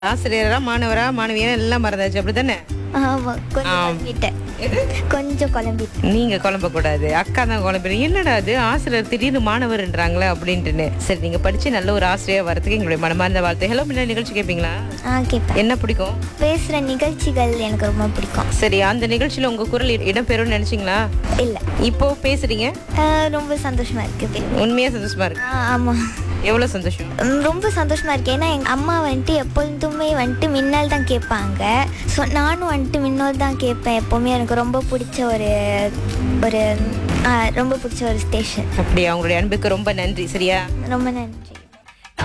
ஆசிரியரா மாணவரா மாணவியா எல்லாம் மறந்தாச்சு அப்படித்தானே ஆமா கொஞ்சம் ஆம். குழம்பிட்டேன் கொஞ்சம் குழம்பிட்டேன் நீங்க குழம்ப கூடாது அக்கா தான் குழம்புறீங்க என்னடா அது ஆசிரியர் திடீர்னு மாணவர்ன்றாங்களே அப்படின்ட்டுன்னு சரி நீங்க படிச்சு நல்ல ஒரு ஆசிரியர் வரதுக்கு எங்களுடைய மனமார்ந்த வாழ்த்து ஹலோ முன்ன நிகழ்ச்சி கேட்பீங்களா ஆ கேட்பேன் என்ன பிடிக்கும் பேசுகிற நிகழ்ச்சிகள் எனக்கு ரொம்ப பிடிக்கும் சரி அந்த நிகழ்ச்சியில உங்க குரல் இட- இடம்பெறும்னு நினைச்சீங்களா இல்லை இப்போ பேசுறீங்க ரொம்ப சந்தோஷமா இருக்கு பே- உண்மையா சந்தோஷமா இருக்கு ஆ ஆமாம் எவ்வளவு சந்தோஷம் ரொம்ப சந்தோஷமா இருக்கு ஏன்னா எங்கள் அம்மா வந்துட்டு எப்பொழுதுமே வந்துட்டு மின்னல் தான் கேட்பாங்க ஸோ நானும் வந்துட்டு மின்னல் தான் கேட்பேன் எப்போவுமே எனக்கு ரொம்ப பிடிச்ச ஒரு ஒரு ஆ, ரொம்ப பிடிச்ச ஒரு ஸ்டேஷன் அப்படி அவங்களுடைய அன்புக்கு ரொம்ப நன்றி சரியா ரொம்ப நன்றி